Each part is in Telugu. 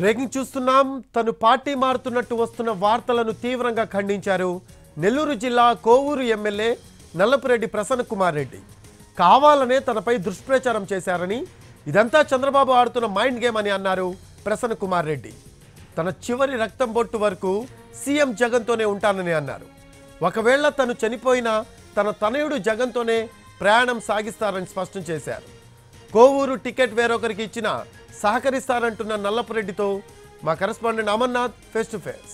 బ్రేకింగ్ చూస్తున్నాం తను పార్టీ మారుతున్నట్టు వస్తున్న వార్తలను తీవ్రంగా ఖండించారు నెల్లూరు జిల్లా కోవూరు ఎమ్మెల్యే నల్లపురెడ్డి ప్రసన్న కుమార్ రెడ్డి కావాలనే తనపై దుష్ప్రచారం చేశారని ఇదంతా చంద్రబాబు ఆడుతున్న మైండ్ గేమ్ అని అన్నారు ప్రసన్న కుమార్ రెడ్డి తన చివరి రక్తం బొట్టు వరకు సీఎం జగన్తోనే ఉంటానని అన్నారు ఒకవేళ తను చనిపోయినా తన తనయుడు జగన్తోనే ప్రయాణం సాగిస్తారని స్పష్టం చేశారు కోవూరు టికెట్ వేరొకరికి ఇచ్చిన సహకరిస్తారంటున్న నల్లపురెడ్డితో మా correspondent Amarnath face to face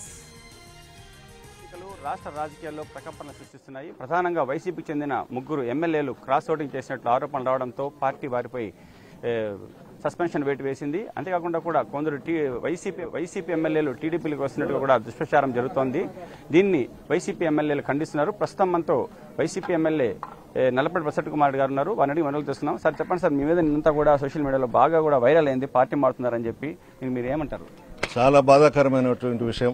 ఎన్నికలు రాష్ట్ర రాజకీయాల్లో ప్రకంపనలు సృష్టిస్తున్నాయి ప్రధానంగా వైసీపీకి చెందిన ముగ్గురు ఎమ్మెల్యేలు క్రాస్ ఓటింగ్ చేసినట్లు ఆరోపణలు రావడంతో పార్టీ వారిపై ఏ, సస్పెన్షన్ వేటు వేసింది అంతేకాకుండా కూడా కొందరు టీ వైసీపీ వైసీపీ ఎమ్మెల్యేలు టీడీపీలకు వస్తున్నట్టుగా కూడా దుష్ప్రచారం జరుగుతోంది దీన్ని వైసీపీ ఎమ్మెల్యేలు ఖండిస్తున్నారు ప్రస్తుతం మనతో వైసీపీ ఎమ్మెల్యే ఏ, నల్లపల్లి ప్రసన్న కుమార్ గారు ఉన్నారు వారిని అడిగి మనలు తెస్తున్నాం సార్ చెప్పండి సార్ మీ మీద నిన్నంతా కూడా సోషల్ మీడియాలో బాగా కూడా వైరల్ అయింది పార్టీ మారుతున్నారని చెప్పి దీనికి మీరు ఏమంటారు చాలా బాధాకరమైనటువంటి విషయం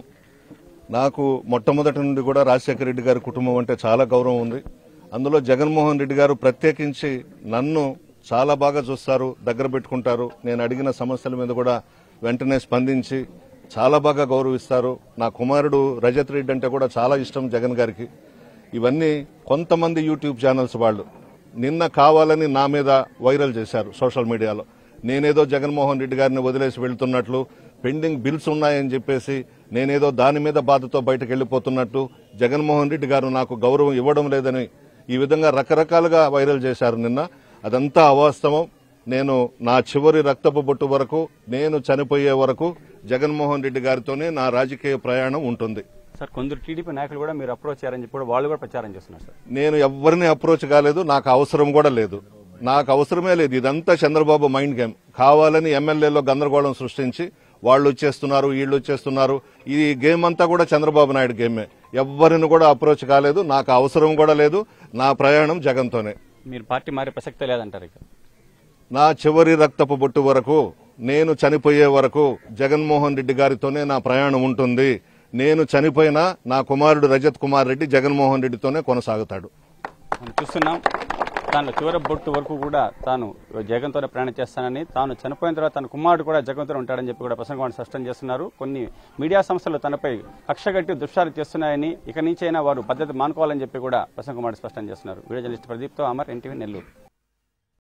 నాకు మొట్టమొదటి నుండి కూడా రాజశేఖర రెడ్డి గారి కుటుంబం అంటే చాలా గౌరవం ఉంది అందులో జగన్మోహన్ రెడ్డి గారు ప్రత్యేకించి నన్ను చాలా బాగా చూస్తారు దగ్గర పెట్టుకుంటారు నేను అడిగిన సమస్యల మీద కూడా వెంటనే స్పందించి చాలా బాగా గౌరవిస్తారు నా కుమారుడు రజత్ రెడ్డి అంటే కూడా చాలా ఇష్టం జగన్ గారికి ఇవన్నీ కొంతమంది యూట్యూబ్ ఛానల్స్ వాళ్ళు నిన్న కావాలని నా మీద వైరల్ చేశారు సోషల్ మీడియాలో నేనేదో జగన్మోహన్ రెడ్డి గారిని వదిలేసి వెళ్తున్నట్లు పెండింగ్ బిల్స్ ఉన్నాయని చెప్పేసి నేనేదో దాని మీద బాధతో బయటకు వెళ్లిపోతున్నట్టు జగన్మోహన్ రెడ్డి గారు నాకు గౌరవం ఇవ్వడం లేదని ఈ విధంగా రకరకాలుగా వైరల్ చేశారు నిన్న అదంతా అవాస్తవం నేను నా చివరి రక్తపు బొట్టు వరకు నేను చనిపోయే వరకు జగన్మోహన్ రెడ్డి గారితోనే నా రాజకీయ ప్రయాణం ఉంటుంది సార్ కొందరు టీడీపీ నాయకులు కూడా మీరు అప్రోచ్ చేయారని చెప్పి కూడా వాళ్ళు కూడా ప్రచారం చేస్తున్నారు సార్ నేను ఎవరిని అప్రోచ్ కాలేదు నాకు అవసరం కూడా లేదు నాకు అవసరమే లేదు ఇదంతా చంద్రబాబు మైండ్ గేమ్ కావాలని ఎమ్మెల్యేలో గందరగోళం సృష్టించి వాళ్ళు వచ్చేస్తున్నారు వీళ్ళు వచ్చేస్తున్నారు ఈ గేమ్ అంతా కూడా చంద్రబాబు నాయుడు గేమే ఎవరిని కూడా అప్రోచ్ కాలేదు నాకు అవసరం కూడా లేదు నా ప్రయాణం జగన్తోనే మీరు పార్టీ మారే ప్రసక్తే లేదంటారు ఇక నా చివరి రక్తపు బొట్టు వరకు నేను చనిపోయే వరకు జగన్మోహన్ రెడ్డి గారితోనే నా ప్రయాణం ఉంటుంది నేను చనిపోయినా నా కుమారుడు రజత్ కుమార్ రెడ్డి జగన్మోహన్ రెడ్డితోనే కొనసాగుతాడు మనం చూస్తున్నాం తాను చివరి బొట్టు వరకు కూడా తాను జగన్తోనే ప్రయాణం చేస్తానని తాను చనిపోయిన తర్వాత తన కుమారుడు కూడా జగన్తో ఉంటాడని చెప్పి కూడా ప్రసంగం స్పష్టం చేస్తున్నారు కొన్ని మీడియా సంస్థలు తనపై కక్షగట్టి దుష్టాలు చేస్తున్నాయని ఇక నుంచైనా వారు పద్ధతి మానుకోవాలని చెప్పి కూడా ప్రసంగ కుమార్ స్పష్టం చేస్తున్నారు వీడియో జర్నలిస్ట్ ప్రదీప్తో అమర్ ఎన్టీవీ నెల్లూరు